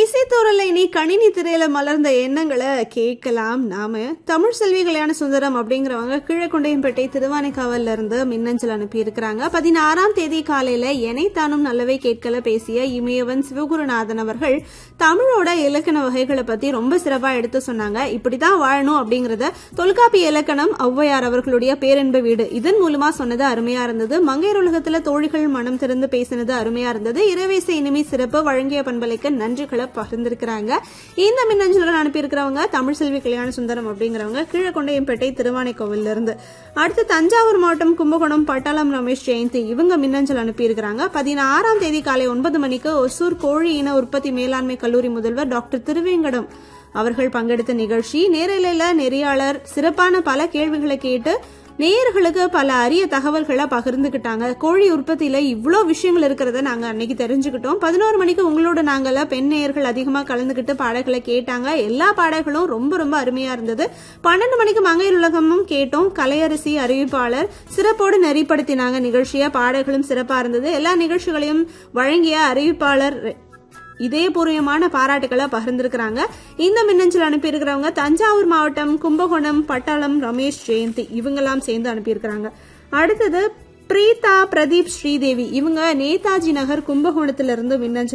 இசைத்தூரலை நீ கணினி திரையில மலர்ந்த எண்ணங்களை கேட்கலாம் நாம தமிழ் செல்வி கல்யாண சுந்தரம் அப்படிங்கிறவங்க கீழக்குண்டையம்பேட்டை திருவானைக்காவல்ல இருந்து மின்னஞ்சல் அனுப்பி இருக்கிறாங்க பதினாறாம் தேதி காலையில எனை தானும் நல்லவை கேட்கல பேசிய இமயவன் சிவகுருநாதன் அவர்கள் தமிழோட இலக்கண வகைகளை பத்தி ரொம்ப சிறப்பா எடுத்து சொன்னாங்க இப்படிதான் வாழணும் அப்படிங்கறத தொல்காப்பிய இலக்கணம் ஔவையார் அவர்களுடைய பேரன்பு வீடு இதன் மூலமா சொன்னது அருமையா இருந்தது மங்கையர் உலகத்துல தோழிகள் மனம் திறந்து பேசினது அருமையா இருந்தது இரவேசை இனிமே சிறப்பு வழங்கிய பண்பலைக்கு நன்றிகளை பகிர்ந்திருக்கிறாங்க இந்த மின்னஞ்சல்கள் அனுப்பியிருக்கிறவங்க தமிழ் செல்வி கல்யாண சுந்தரம் அப்படிங்கிறவங்க கீழக்கொண்டையம்பேட்டை திருவானைக்கோவில்ல இருந்து அடுத்து தஞ்சாவூர் மாவட்டம் கும்பகோணம் பட்டாளம் ரமேஷ் ஜெயந்தி இவங்க மின்னஞ்சல் அனுப்பியிருக்கிறாங்க பதினாறாம் தேதி காலை ஒன்பது மணிக்கு ஒசூர் கோழி இன உற்பத்தி மேலாண்மை கல்லூரி முதல்வர் டாக்டர் திருவேங்கடம் அவர்கள் பங்கெடுத்த நிகழ்ச்சி நேரலையில நெறியாளர் சிறப்பான பல கேள்விகளை கேட்டு நேயர்களுக்கு பல அரிய தகவல்களை பகிர்ந்துக்கிட்டாங்க கோழி உற்பத்தியில இவ்வளோ விஷயங்கள் இருக்கிறத நாங்க அன்னைக்கு தெரிஞ்சுக்கிட்டோம் பதினோரு மணிக்கு உங்களோட நாங்கள பெண் நேயர்கள் அதிகமா கலந்துக்கிட்டு பாடல்களை கேட்டாங்க எல்லா பாடல்களும் ரொம்ப ரொம்ப அருமையா இருந்தது பன்னெண்டு மணிக்கு மங்கையர் உலகமும் கேட்டோம் கலையரசி அறிவிப்பாளர் சிறப்போடு நெறிப்படுத்தினாங்க நிகழ்ச்சிய பாடல்களும் சிறப்பா இருந்தது எல்லா நிகழ்ச்சிகளையும் வழங்கிய அறிவிப்பாளர் இதயபூர்வமான பாராட்டுகளை பகிர்ந்திருக்கிறாங்க இந்த மின்னஞ்சல் அனுப்பியிருக்கிறவங்க தஞ்சாவூர் மாவட்டம் கும்பகோணம் பட்டாளம் ரமேஷ் ஜெயந்தி இவங்கெல்லாம் சேர்ந்து அனுப்பியிருக்கிறாங்க அடுத்தது பிரீதா பிரதீப் ஸ்ரீதேவி இவங்க நேதாஜி நகர் கும்பகோணத்திலிருந்து மின்னஞ்சல்